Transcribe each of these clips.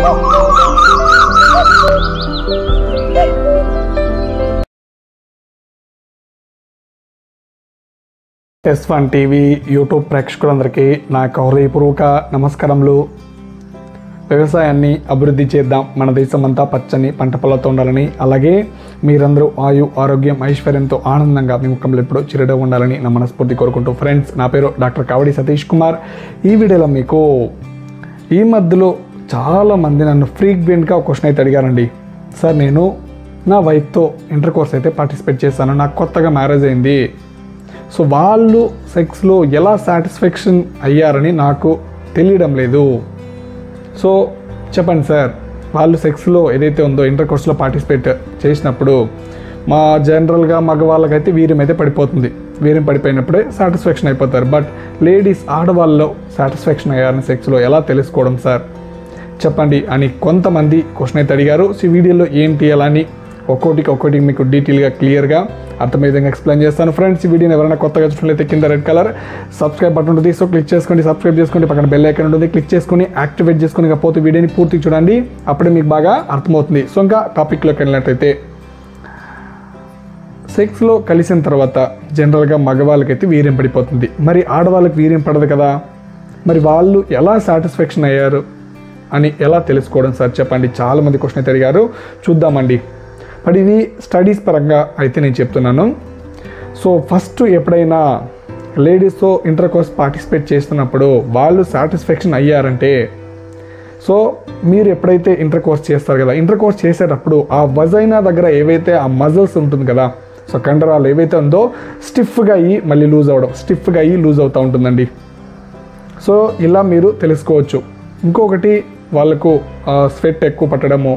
yes one TV YouTube ప్రేక్షకులందరికీ నా హృదయపూర్వక నమస్కారములు వ్యవసాయాన్ని అభివృద్ధి చేద్దాం మన దేశమంతా పచ్చని పంట పొలాలతో ఉండాలని అలాగే మీరందరూ ఆయు ఆరోగ్యం ఐశ్వర్యంతో ఆనందంగా మీ ముఖంలో ఎప్పుడూ చిరుడగా ఉండాలని నా మనస్ఫూర్తి కోరుకుంటూ ఫ్రెండ్స్ నా పేరు డాక్టర్ కావడి సతీష్ కుమార్ ఈ వీడియోలో మీకు ఈ మధ్యలో చాలామంది నన్ను ఫ్రీక్వెంట్గా ఒక క్వశ్చన్ అయితే అడిగారండి సార్ నేను నా వైఫ్తో ఇంటర్ కోర్స్ అయితే పార్టిసిపేట్ చేశాను నాకు కొత్తగా మ్యారేజ్ అయింది సో వాళ్ళు సెక్స్లో ఎలా సాటిస్ఫాక్షన్ అయ్యారని నాకు తెలియడం లేదు సో చెప్పండి సార్ వాళ్ళు సెక్స్లో ఏదైతే ఉందో ఇంటర్ కోర్స్లో పార్టిసిపేట్ చేసినప్పుడు మా జనరల్గా మగవాళ్ళకైతే వీర్యం అయితే పడిపోతుంది వీర్యం పడిపోయినప్పుడే సాటిస్ఫాక్షన్ అయిపోతారు బట్ లేడీస్ ఆడవాళ్ళలో సాటిస్ఫాక్షన్ అయ్యారని సెక్స్లో ఎలా తెలుసుకోవడం సార్ చెప్పండి అని కొంతమంది క్వశ్చన్ అయితే అడిగారు సో ఈ వీడియోలో ఏంటి ఎలా అని ఒక్కోటికి ఒక్కోటికి మీకు డీటెయిల్గా క్లియర్గా అర్థమయ్యే విధంగా ఎక్స్ప్లెయిన్ చేస్తాను ఫ్రెండ్స్ ఈ వీడియోని ఎవరైనా కొత్తగా చూసినట్లయితే కింద రెడ్ కలర్ సబ్స్క్రైబ్ బటన్ ఉంటుంది సో క్లిక్ చేసుకోండి సబ్స్క్రైబ్ చేసుకోండి పక్కన బెల్ ఐకాన్ ఉంటుంది క్లిక్ చేసుకొని యాక్టివేట్ చేసుకుని ఇకపోతే వీడియోని పూర్తిగా చూడండి అప్పుడే మీకు బాగా అర్థమవుతుంది సో ఇంకా టాపిక్లోకి వెళ్ళినట్టయితే సెక్స్లో కలిసిన తర్వాత జనరల్గా మగవాళ్ళకైతే వీర్యం పడిపోతుంది మరి ఆడవాళ్ళకి వీర్యం పడదు కదా మరి వాళ్ళు ఎలా సాటిస్ఫాక్షన్ అయ్యారు అని ఎలా తెలుసుకోవడం సార్ చెప్పండి చాలామంది క్వశ్చన్ అయితే అడిగారు చూద్దామండి మరి ఇది స్టడీస్ పరంగా అయితే నేను చెప్తున్నాను సో ఫస్ట్ ఎప్పుడైనా లేడీస్తో ఇంటర్ కోర్స్ పార్టిసిపేట్ చేస్తున్నప్పుడు వాళ్ళు సాటిస్ఫాక్షన్ అయ్యారంటే సో మీరు ఎప్పుడైతే ఇంటర్ కోర్స్ చేస్తారు కదా ఇంటర్ కోర్స్ చేసేటప్పుడు ఆ వజైనా దగ్గర ఏవైతే ఆ మజిల్స్ ఉంటుంది కదా సో కండరాలు ఏవైతే ఉందో స్టిఫ్గా అయ్యి మళ్ళీ లూజ్ అవ్వడం స్టిఫ్గా అయ్యి లూజ్ అవుతూ ఉంటుందండి సో ఇలా మీరు తెలుసుకోవచ్చు ఇంకొకటి వాళ్ళకు స్వెట్ ఎక్కువ పట్టడము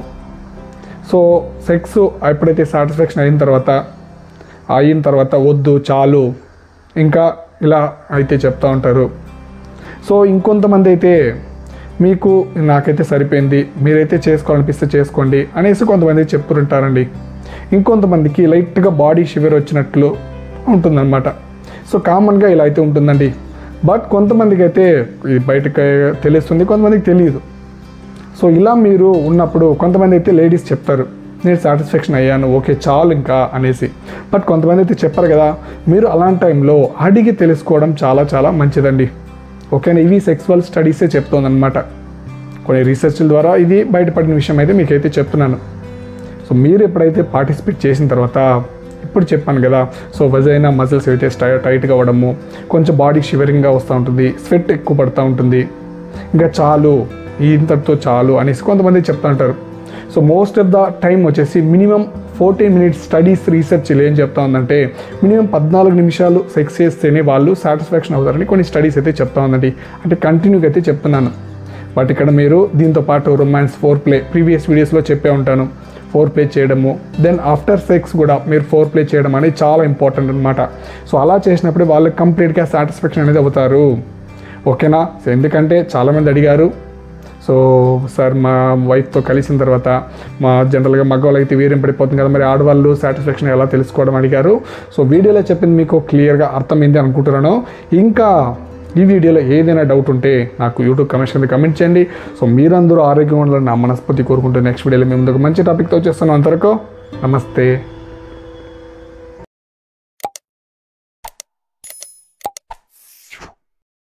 సో సెక్స్ ఎప్పుడైతే సాటిస్ఫాక్షన్ అయిన తర్వాత అయిన తర్వాత వద్దు చాలు ఇంకా ఇలా అయితే చెప్తూ ఉంటారు సో ఇంకొంతమంది అయితే మీకు నాకైతే సరిపోయింది మీరైతే చేసుకోవాలనిపిస్తే చేసుకోండి అనేసి కొంతమంది చెప్తుంటారండి ఇంకొంతమందికి లైట్గా బాడీ షివర్ వచ్చినట్లు ఉంటుందన్నమాట సో కామన్గా ఇలా అయితే ఉంటుందండి బట్ కొంతమందికి అయితే ఇది బయటకు తెలుస్తుంది కొంతమందికి తెలియదు సో ఇలా మీరు ఉన్నప్పుడు కొంతమంది అయితే లేడీస్ చెప్తారు నేను సాటిస్ఫాక్షన్ అయ్యాను ఓకే చాలు ఇంకా అనేసి బట్ కొంతమంది అయితే చెప్పారు కదా మీరు అలాంటి టైంలో అడిగి తెలుసుకోవడం చాలా చాలా మంచిదండి ఓకేనా ఇవి సెక్సువల్ స్టడీసే చెప్తోందనమాట కొన్ని రీసెర్చ్ల ద్వారా ఇది బయటపడిన విషయం అయితే మీకైతే చెప్తున్నాను సో మీరు ఎప్పుడైతే పార్టిసిపేట్ చేసిన తర్వాత ఇప్పుడు చెప్పాను కదా సో వజైనా మజిల్స్ అయితే స్టై టైట్గా అవ్వడము కొంచెం బాడీ షివరింగ్గా వస్తూ ఉంటుంది స్వెట్ ఎక్కువ పడుతూ ఉంటుంది ఇంకా చాలు ఇంతటితో చాలు అనేసి కొంతమంది చెప్తా ఉంటారు so most of the time వచ్చేసి minimum fourteen minutes studies research ఏం చెప్తా ఉందంటే మినిమం పద్నాలుగు నిమిషాలు సెక్స్ చేస్తేనే వాళ్ళు సాటిస్ఫాక్షన్ అవుతారని కొన్ని స్టడీస్ అయితే చెప్తా ఉందండి అంటే కంటిన్యూగా అయితే చెప్తున్నాను బట్ ఇక్కడ మీరు దీంతో పాటు రొమాన్స్ ఫోర్ ప్లే ప్రీవియస్ వీడియోస్లో చెప్పే ఉంటాను ఫోర్ ప్లే చేయడము దెన్ ఆఫ్టర్ సెక్స్ కూడా మీరు ఫోర్ ప్లే చేయడం అనేది చాలా ఇంపార్టెంట్ అనమాట సో అలా చేసినప్పుడు వాళ్ళు కంప్లీట్గా సాటిస్ఫాక్షన్ అనేది అవుతారు ఓకేనా సో ఎందుకంటే చాలామంది అడిగారు సో సార్ మా వైఫ్తో కలిసిన తర్వాత మా జనరల్గా మగవాళ్ళు అయితే వీర్యం పడిపోతుంది కదా మరి ఆడవాళ్ళు సాటిస్ఫాక్షన్ ఎలా తెలుసుకోవడం అడిగారు సో వీడియోలో చెప్పింది మీకు క్లియర్గా అర్థమైంది అనుకుంటున్నాను ఇంకా ఈ వీడియోలో ఏదైనా డౌట్ ఉంటే నాకు యూట్యూబ్ కమెంట్స్ కింద కమెంట్ చేయండి సో మీరందరూ ఆరోగ్యంగా ఉండాలని నా మనస్ఫూర్తి కోరుకుంటూ నెక్స్ట్ వీడియోలో మేము ముందుకు మంచి టాపిక్తో వచ్చేస్తున్నాం అంతవరకు నమస్తే